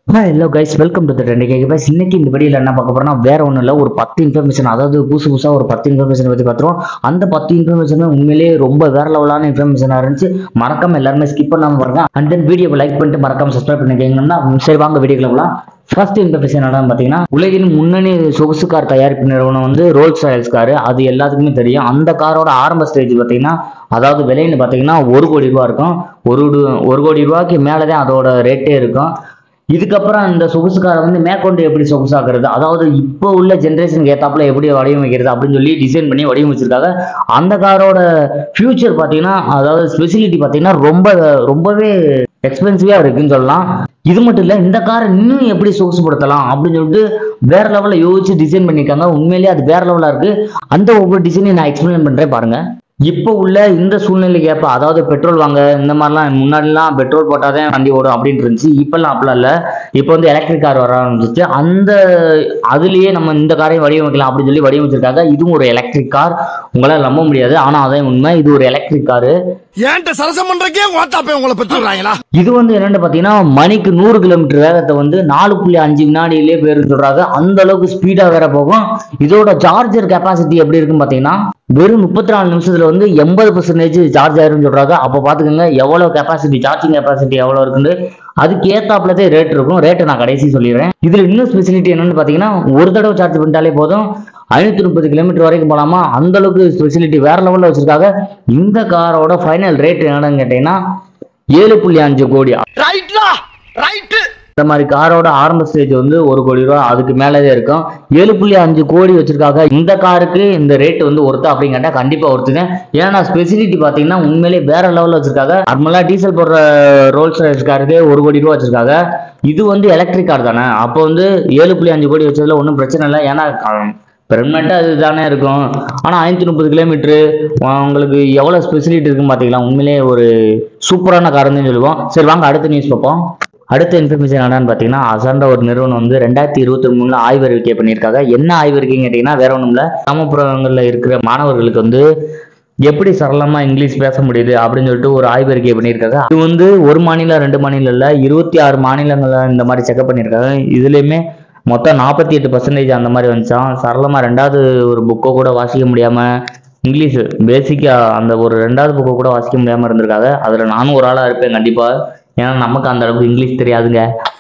hello guys welcome to trend cake pies இன்னைக்கு இந்த வீடியோல என்ன பார்க்க போறோம்னா வேற ஒன்றும் இல்லை ஒரு பத்து இன்ஃபர்மேஷன் அதாவது புதுசு புதுசாக ஒரு பத்து இன்ஃபர்மேஷன் பற்றி பார்த்துருவோம் அந்த பத்து இன்ஃபர்மேஷன் உண்மையிலேயே ரொம்ப வேற லெவலான இன்ஃபர்மேஷனாக இருந்துச்சு மறக்காம எல்லாருமே ஸ்கிப் பண்ணாம பாருங்க அண்ட் தென் வீடியோவை லைக் பண்ணிட்டு மறக்காம சப்ஸ்கிரைப் பண்ணிக்கீங்கன்னா சரி வாங்க வீடியோக்குள்ள போகலாம் ஃபர்ஸ்ட் இன்ஃபர்மேஷன் என்னன்னு பார்த்தீங்கன்னா உலகின் முன்னணி சொகுசு கார் தயாரிப்பு நிறுவனம் வந்து ரோல்ஸ் ராயல்ஸ் கார் அது எல்லாத்துக்குமே தெரியும் அந்த காரோட ஆரம்ப ஸ்டேஜ் பார்த்தீங்கன்னா அதாவது விலைன்னு பார்த்தீங்கன்னா ஒரு கோடி ரூபா இருக்கும் ஒரு டு- ஒரு கோடி ரூபாய்க்கு மேலே தான் அதோட ரேட்டே இருக்கும் இதுக்கப்புறம் இந்த சொகுசு காரை வந்து மேற்கொண்டு எப்படி சொகுசாக்குறது அதாவது இப்போ உள்ள ஜென்ரேஷனுக்கு ஏத்தாப்புல எப்படி வடிவமைக்கிறது அப்படின்னு சொல்லி டிசைன் பண்ணி வடிவமைச்சிருக்காங்க அந்த காரோட ஃபியூச்சர் பார்த்தீங்கன்னா அதாவது ஸ்பெசிலிட்டி பார்த்தீங்கன்னா ரொம்ப ரொம்பவே எக்ஸ்பென்சிவா இருக்குன்னு சொல்லலாம் இது மட்டும் இல்ல இந்த காரை இன்னும் எப்படி சொகுசுப்படுத்தலாம் அப்படின்னு சொல்லிட்டு வேற லெவல்ல யோசிச்சு டிசைன் பண்ணியிருக்காங்க உண்மையிலேயே அது வேற லெவலா இருக்கு அந்த ஒவ்வொரு டிசைனையும் நான் எக்ஸ்பிளைன் பண்றேன் பாருங்க இப்போ உள்ள இந்த சூழ்நிலைக்கு ஏற்ப அதாவது பெட்ரோல் வாங்க இந்த மாதிரிலாம் முன்னாடிலாம் பெட்ரோல் போட்டாதான் வண்டி ஓடும் அப்படின்னு இருந்துச்சு இப்பெல்லாம் அப்படிலாம் இல்லை இப்போ வந்து எலக்ட்ரிக் கார் வர ஆரம்பிச்சிச்சு அந்த அதுலயே நம்ம இந்த காரையும் வடிவமைக்கலாம் அப்படின்னு சொல்லி வடிவமைச்சிருக்காங்க இதுவும் ஒரு எலக்ட்ரிக் கார் உங்களால் நம்ப முடியாது ஆனா அதான் உண்மை இது ஒரு எலக்ட்ரிக் காரு ஏன்ட்ட சரசம் பண்றக்கே ஓட்டாப்பே உங்களை பெற்றுறாங்களா இது வந்து என்னன்னு பாத்தீங்கன்னா மணிக்கு நூறு கிலோமீட்டர் வேகத்தை வந்து நாலு புள்ளி அஞ்சு வினாடியிலே பேரு சொல்றாங்க அந்த அளவுக்கு ஸ்பீடா வேற போகும் இதோட சார்ஜர் கெப்பாசிட்டி எப்படி இருக்குன்னு பாத்தீங்கன்னா வெறும் முப்பத்தி நாலு நிமிஷத்துல வந்து எண்பது பர்சன்டேஜ் சார்ஜ் ஆயிரும்னு சொல்றாங்க அப்ப பாத்துக்கோங்க எவ்வளவு கெப்பாசிட்டி சார்ஜிங் கெப்பாசிட்டி எவ்வளவு இருக்குன்னு அதுக்கு ஏத்தாப்புலதே ரேட் இருக்கும் ரேட்டை நான் கடைசி சொல்லிடுறேன் இதுல இன்னும் ஸ்பெசிலிட்டி என்னன்னு பாத்தீங்கன்னா ஒரு தடவை சார்ஜ் பண்ணிட்டாலே போதும் ஐநூத்தி முப்பது கிலோமீட்டர் வரைக்கும் போலாமா அந்த அளவுக்கு ஸ்பெசிலிட்டி வேற லெவல்ல வச்சிருக்காங்க இந்த காரோட ஃபைனல் ரேட் என்னன்னு கேட்டீங்கன்னா ஏழு புள்ளி அஞ்சு கோடி ரைட்லா ரைட்டு இந்த மாதிரி காரோட ஆரம்ப ஸ்டேஜ் வந்து ஒரு கோடி ரூபா அதுக்கு மேலவே இருக்கும் ஏழு புள்ளி அஞ்சு கோடி வச்சிருக்காங்க இந்த காருக்கு இந்த ரேட் வந்து ஒருத்தா அப்படின்னு கேட்டா கண்டிப்பா ஒருத்துங்க ஏன்னா ஸ்பெசிலிட்டி பாத்தீங்கன்னா உண்மையிலேயே வேற லெவல்ல வச்சிருக்காங்க நார்மலா டீசல் போடுற ரோல்ஸ் ராய்ஸ் காருக்கு ஒரு கோடி ரூபா வச்சிருக்காங்க இது வந்து எலக்ட்ரிக் கார் தானே அப்போ வந்து ஏழு புள்ளி அஞ்சு கோடி வச்சதுல ஒன்றும் பிரச்சனை இல்லை ஏன்னா பெர்மனெண்ட்டாக அது தானே இருக்கும் ஆனால் ஐநூற்றி முப்பது கிலோமீட்ரு உங்களுக்கு எவ்வளோ ஸ்பெசிலிட்டி இருக்குன்னு பார்த்தீங்களா உண்மையிலேயே ஒரு சூப்பரான காருன்னு சொல்லுவோம் சரி வாங்க அடுத்த நியூஸ் பார்ப்போம் அடுத்த இன்ஃபர்மேஷன் என்னன்னு பார்த்தீங்கன்னா அசாண்ட ஒரு நிறுவனம் வந்து ரெண்டாயிரத்தி இருபத்தி மூணுல ஆய்வறிக்கை பண்ணியிருக்காங்க என்ன ஆய்வறிக்கைன்னு கேட்டிங்கன்னா வேற ஒன்றும் இல்லை கிராமப்புறங்களில் இருக்கிற மாணவர்களுக்கு வந்து எப்படி சரளமா இங்கிலீஷ் பேச முடியுது அப்படின்னு சொல்லிட்டு ஒரு ஆய்வறிக்கை பண்ணியிருக்காங்க இது வந்து ஒரு மாநிலம் ரெண்டு மாநிலம் இல்ல இருபத்தி ஆறு மாநிலங்கள்ல இந்த மாதிரி செக்அப் பண்ணியிருக்காங்க இதுலயுமே மொத்தம் நாற்பத்தி எட்டு பர்சன்டேஜ் அந்த மாதிரி வந்துச்சான் சரளமா ரெண்டாவது ஒரு புக்கை கூட வாசிக்க முடியாம இங்கிலீஷ் பேசிக்கா அந்த ஒரு ரெண்டாவது புக்கை கூட வாசிக்க முடியாம இருந்திருக்காங்க அதுல நானும் ஒரு ஆளா இருப்பேன் கண்டிப்பா ஏன்னா நமக்கு அந்த அளவுக்கு இங்கிலீஷ் தெரியாதுங்க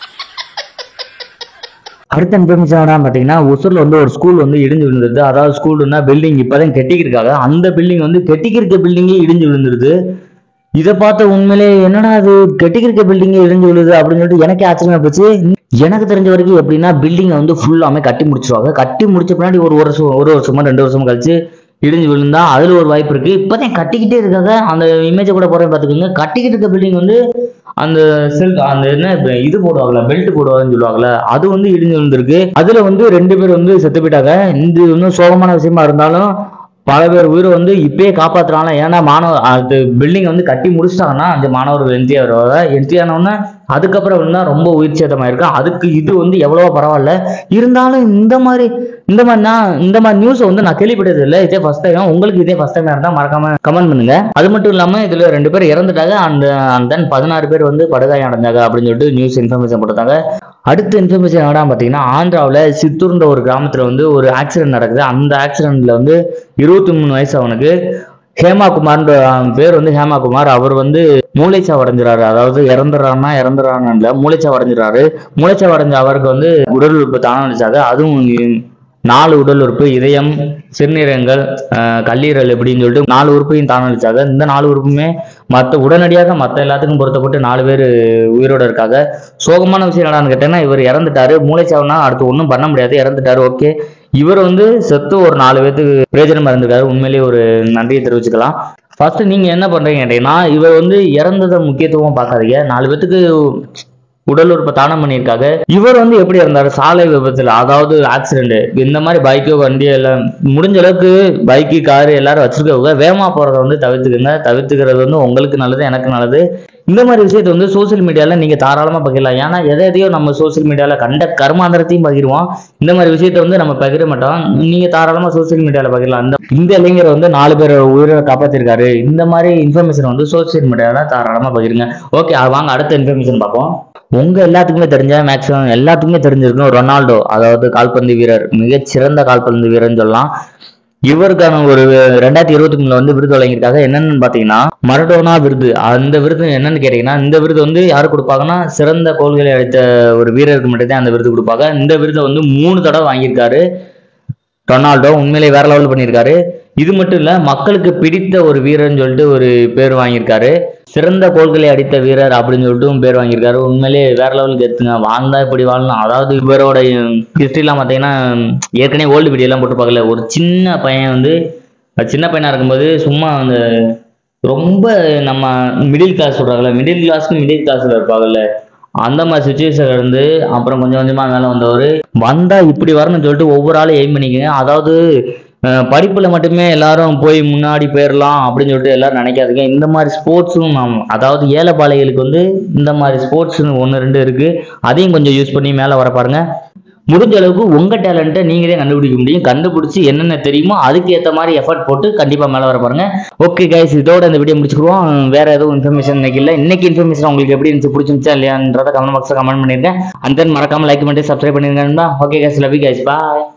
அடுத்த இன்ஃபர்மேஷன் என்னன்னு பார்த்தீங்கன்னா ஒசூர்ல வந்து ஒரு ஸ்கூல் வந்து இடிஞ்சு விழுந்துருது அதாவது ஸ்கூல்னா பில்டிங் இப்பதான் கட்டிக்கிருக்காங்க அந்த பில்டிங் வந்து கட்டிக்கிருக்க பில்டிங்கே இடிஞ்சு விழுந்துருது இதை பார்த்த உண்மையிலே என்னடா அது கட்டிக்கிருக்க பில்டிங்கே இடிஞ்சு விழுது அப்படின்னு சொல்லிட்டு எனக்கே ஆச்சரியமா போச்சு எனக்கு தெரிஞ்ச வரைக்கும் எப்படின்னா பில்டிங்கை வந்து ஃபுல்லாமே கட்டி முடிச்சிருவாங்க கட்டி முடிச்ச பின்னாடி ஒரு வருஷம் ஒரு வருஷமா ரெண்டு வருஷமா கழிச்சு இடிஞ்சு விழுந்தா அதுல ஒரு வாய்ப்பு இருக்கு இப்பதான் கட்டிக்கிட்டே இருக்காங்க அந்த இமேஜை கூட போறேன் பாத்துக்கோங்க கட்டிக்கிட்டு இருக்க பில்டிங் வந்து அந்த செல் அந்த என்ன இப்ப இது போடுவாங்கல்ல பெல்ட் போடுவாங்கன்னு சொல்லுவாங்கல்ல அது வந்து இடிஞ்சு விழுந்திருக்கு அதுல வந்து ரெண்டு பேர் வந்து செத்து போயிட்டாங்க இது இன்னும் சோகமான விஷயமா இருந்தாலும் பல பேர் உயிரை வந்து இப்பயே காப்பாத்துறாங்க ஏன்னா மாணவ அது பில்டிங் வந்து கட்டி முடிச்சிட்டாங்கன்னா அந்த மாணவர்கள் என்ட்ரி வருவாங்க என்ட்ரி ஆனவுடனே அதுக்கப்புறம் வந்து ரொம்ப உயிர் சேதமாயிருக்கு அதுக்கு இது வந்து எவ்வளவோ பரவாயில்ல இருந்தாலும் இந்த மாதிரி இந்த மாதிரி நான் இந்த மாதிரி நியூஸ் வந்து நான் கேள்விப்பட்டது இல்லை இதே ஃபர்ஸ்ட் டைம் உங்களுக்கு இதே ஃபர்ஸ்ட் டைம் இருந்தா மறக்காம கமெண்ட் பண்ணுங்க அது மட்டும் இல்லாம இதுல ரெண்டு பேர் இறந்துட்டாங்க அண்ட் அண்ட் தென் பதினாறு பேர் வந்து படுகாயம் அடைஞ்சாங்க அப்படின்னு சொல்லிட்டு நியூஸ் இன்ஃபர்மேஷன் போட்டிருந்தாங்க அடுத்த இன்ஃபர்மேஷன் என்னடா பார்த்தீங்கன்னா ஆந்திராவில் சித்தூர்ன்ற ஒரு கிராமத்தில் வந்து ஒரு ஆக்சிடென்ட் நடக்குது அந்த ஆக்சிடென்ட்ல வந்து இருபத்தி மூணு வயசு அவனுக்கு ஹேமா குமார்ன்ற அவன் பேர் வந்து ஹேமா குமார் அவர் வந்து மூளைச்சாவு அடைஞ்சிறாரு அதாவது இறந்துறாருன்னா இறந்துறான்னு இல்லை மூளைச்சாவு அடைஞ்சிறாரு மூளைச்சாவு அடைஞ்ச அவருக்கு வந்து உடல் உறுப்பு தானம் அளிச்சாங்க அதுவும் நாலு உடல் உறுப்பு இதயம் சிறுநீரகங்கள் அஹ், கல்லீரல் இப்படின்னு சொல்லிட்டு நாலு உறுப்பையும் தானம் அளிச்சாங்க இந்த நாலு உறுப்புமே மற்ற உடனடியாக மற்ற எல்லாத்துக்கும் பொருத்தப்பட்டு நாலு பேர் உயிரோட இருக்காங்க சோகமான விஷயம் என்னடான்னு கேட்டேன்னா இவர் இறந்துட்டாரு மூளைச்சாவுனா அடுத்து ஒன்றும் பண்ண முடியாது இறந்துட்டாரு ஓகே இவர் வந்து செத்து ஒரு நாலு பேத்துக்கு பிரயோஜனமா இருந்திருக்காரு உண்மையிலேயே ஒரு நன்றியை தெரிவிச்சுக்கலாம் ஃபர்ஸ்ட் நீங்க என்ன பண்றீங்க கேட்டீங்கன்னா இவர் வந்து இறந்ததை முக்கியத்துவம் பார்க்காதீங்க நாலு பேத்துக்கு உடல் உறுப்பை தானம் பண்ணியிருக்காங்க இவர் வந்து எப்படி இருந்தாரு சாலை விபத்துல அதாவது ஆக்சிடென்ட் இந்த மாதிரி பைக்கோ வண்டி எல்லாம் முடிஞ்ச அளவுக்கு பைக்கு காரு எல்லாரும் வச்சிருக்கவங்க வேகமா போறதை வந்து தவிர்த்துக்கங்க தவிர்த்துக்கிறது வந்து உங்களுக்கு நல்லது எனக்கு நல்லது இந்த மாதிரி விஷயத்தை வந்து சோஷியல் மீடியால நீங்க தாராளமா பகிரலாம் ஏன்னா எதை எதையோ நம்ம சோஷியல் மீடியால கண்ட கர்மாந்திரத்தையும் பகிர்வோம் இந்த மாதிரி விஷயத்த வந்து நம்ம பகிர மாட்டோம் நீங்க தாராளமா சோஷியல் மீடியால பகிரலாம் இந்த இந்த இளைஞர் வந்து நாலு பேர் உயிரை காப்பாத்திருக்காரு இந்த மாதிரி இன்ஃபர்மேஷன் வந்து சோஷியல் மீடியால தாராளமா பகிருங்க ஓகே வாங்க அடுத்த இன்ஃபர்மேஷன் பார்ப்போம் உங்க எல்லாத்துக்குமே தெரிஞ்ச மேக்ஸிமம் எல்லாத்துக்குமே தெரிஞ்சிருக்கும் ரொனால்டோ அதாவது கால்பந்து வீரர் மிகச்சிறந்த கால்பந்து வீரர்னு சொல்லலாம் இவருக்கான ஒரு ரெண்டாயிரத்தி இருபத்தி மூணுல வந்து விருது வழங்கியிருக்காங்க என்னன்னு பாத்தீங்கன்னா மரடோனா விருது அந்த விருது என்னன்னு கேட்டீங்கன்னா இந்த விருது வந்து யாரு கொடுப்பாங்கன்னா சிறந்த கோல்களை அளித்த ஒரு வீரருக்கு மட்டும்தான் அந்த விருது கொடுப்பாங்க இந்த விருதை வந்து மூணு தடவை வாங்கியிருக்காரு ரொனால்டோ உண்மையிலே வேற லெவல் பண்ணியிருக்காரு இது மட்டும் இல்ல மக்களுக்கு பிடித்த ஒரு வீரர்னு சொல்லிட்டு ஒரு பேர் வாங்கியிருக்காரு சிறந்த கோல்களை அடித்த வீரர் அப்படின்னு சொல்லிட்டு பேர் வாங்கியிருக்காரு உண்மையிலே வேற லெவலுக்கு எடுத்துங்க வாழ்ந்தா இப்படி வாழணும் அதாவது இவரோட ஹிஸ்ட்ரிலாம் பார்த்தீங்கன்னா ஏற்கனவே ஓல்டு வீடியோலாம் போட்டு பார்க்கல ஒரு சின்ன பையன் வந்து அது சின்ன பையனா இருக்கும்போது சும்மா அந்த ரொம்ப நம்ம மிடில் கிளாஸ் சொல்றாங்கல்ல மிடில் கிளாஸ்க்கு மிடில் கிளாஸ்ல இருப்பாங்கல்ல அந்த மாதிரி சுச்சுவேஷன்ல இருந்து அப்புறம் கொஞ்சம் கொஞ்சமா மேல வந்தவர் வந்தா இப்படி வரணும்னு சொல்லிட்டு ஒவ்வொரு ஆளும் எய்ம் பண்ணிக்கங்க அதாவது அஹ், படிப்புல மட்டுமே எல்லாரும் போய் முன்னாடி போயிடலாம் அப்படின்னு சொல்லிட்டு எல்லாரும் நினைக்காதீங்க இந்த மாதிரி ஸ்போர்ட்ஸும் நாம் அதாவது ஏழைப்பாளைகளுக்கு வந்து இந்த மாதிரி ஸ்போர்ட்ஸ்னு ஒன்று ரெண்டு இருக்கு அதையும் கொஞ்சம் யூஸ் பண்ணி மேலே வர பாருங்க முடிஞ்ச அளவுக்கு உங்க டேலண்ட்டை நீங்களே கண்டுபிடிக்க முடியும் கண்டுபிடிச்சி என்னென்ன தெரியுமோ அதுக்கு ஏற்ற மாதிரி எஃபர்ட் போட்டு கண்டிப்பா மேலே வர பாருங்க ஓகே கைஸ் இதோட இந்த வீடியோ முடிச்சுக்குவோம் வேற எதுவும் இன்ஃபர்மேஷன் இன்னைக்கு இல்லை இன்னைக்கு இன்ஃபர்மேஷன் உங்களுக்கு எப்படி இருந்துச்சு பிடிச்சிருந்துச்சா இல்லையான்றத கமெண்ட் பாக்ஸில் கமெண்ட் பண்ணிருக்கேன் அந்த மறக்காம லைக் பண்ணிட்டு சப்ஸ்கிரைப் பண்ணிருக்கேன் ஓகே கைஸ் லவ் கைஸ் பாய்